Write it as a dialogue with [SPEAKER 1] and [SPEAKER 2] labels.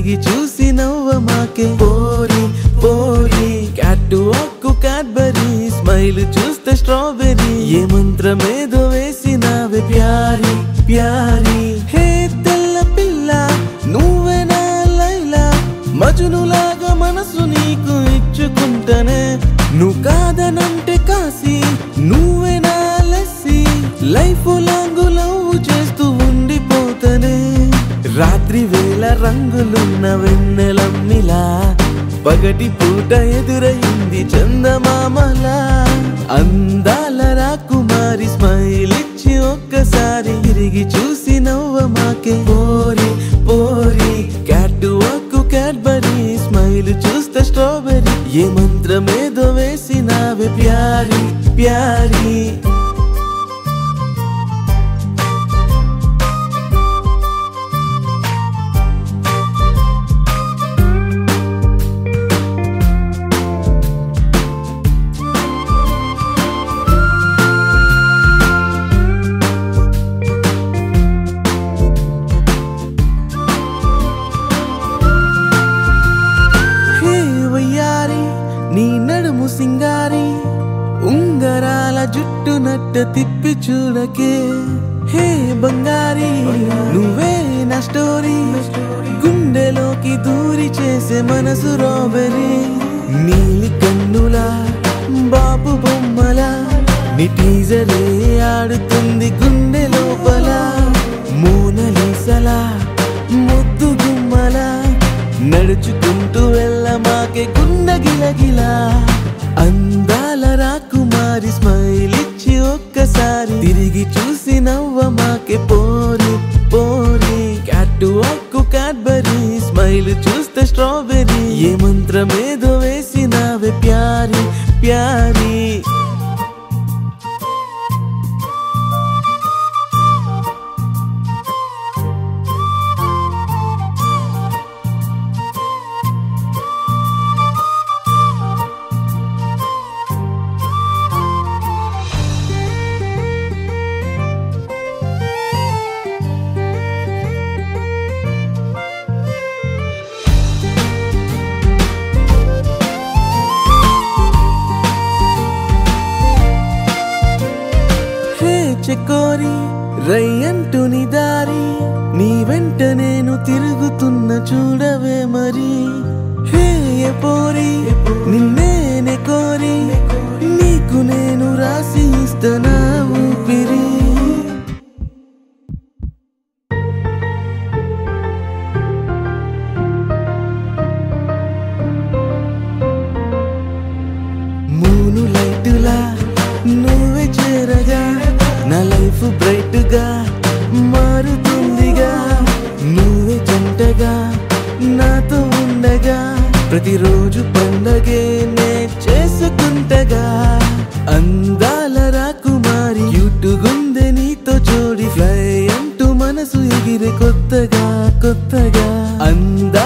[SPEAKER 1] తిరిగి చూసి నవ్వ మాకే పోరి పోరి క్యాట్ వాక్కు క్యాడ్బరీ స్మైల్ చూస్తే స్ట్రాబెరీ ఏ మంత్రమేదో వేసినావే ప్యారి ప్యారి హే తెల్ల పిల్ల నువ్వేనా లైలా మజునులాగా మనసు నీకు ఇచ్చుకుంటనే నువ్వు కాదనంటే కాసి నువ్వేనా లెస్సి లైఫ్ లాంగ్ లవ్ చేస్తూ ఉండిపోతనే రాత్రి వేళ రంగులున్న వెన్నెలమ్మిలా పగటి పూట ఎదురయింది చందమామలా అందాల రాకుమారి స్మైల్ ఇచ్చి ఒక్కసారి తిరిగి చూసి నవ్వ మాకే పోరి పోరి క్యాట్ వాక్కు క్యాడ్బరీ స్మైల్ చూస్తే స్ట్రాబెరీ ఏ మంత్రమేదో వేసినావే ప్యారి ప్యారి హే వయ్యారి నీ నడుము సింగారి ఉంగరాల జుట్టు నట్ట తిప్పి చూడకే హే బంగారి నువ్వే నా స్టోరీ గుండెలోకి దూరి చేసే మనసు రోబెరీ నీలి కన్నులా బాబు బొమ్మలా నీ టీజరే ఆడుతుంది గుండె లోపల మోనలీసలా ముద్దు గుమ్మలా నడుచుకుంటూ వెళ్ళ మాకే గుండ గిలగిలా అందాల రాకుమారి స్మైల్ ఇచ్చి ఒక్కసారి తిరిగి చూసి నవ్వ మాకే పోరి పోరి క్యాట్ అక్కు క్యాడ్బరీ స్మైల్ చూస్తే స్ట్రాబెరీ ఏ మంత్రమేదో వేసినావే ప్యారి ప్యారి హే చెకోరి రై అంటూ నీ దారి నీ వెంట నేను తిరుగుతున్న చూడవే మరి హే ఏ పోరి నిన్నేనే కోరి నీకు నేను రాసి ఇస్తానా ఊపిరి మూను లైటులా నువ్వే చేరగా నా లైఫ్ బ్రైట్ గా మారుతుందిగా నువ్వే జంటగా నాతో ఉండగా ప్రతిరోజు పండగే నే చేసుకుంటగా అందాల రాకుమారి క్యూటుగుందె నీతో జోడి ఫ్లై అంటూ మనసు ఎగిరే కొత్తగా కొత్తగా అందా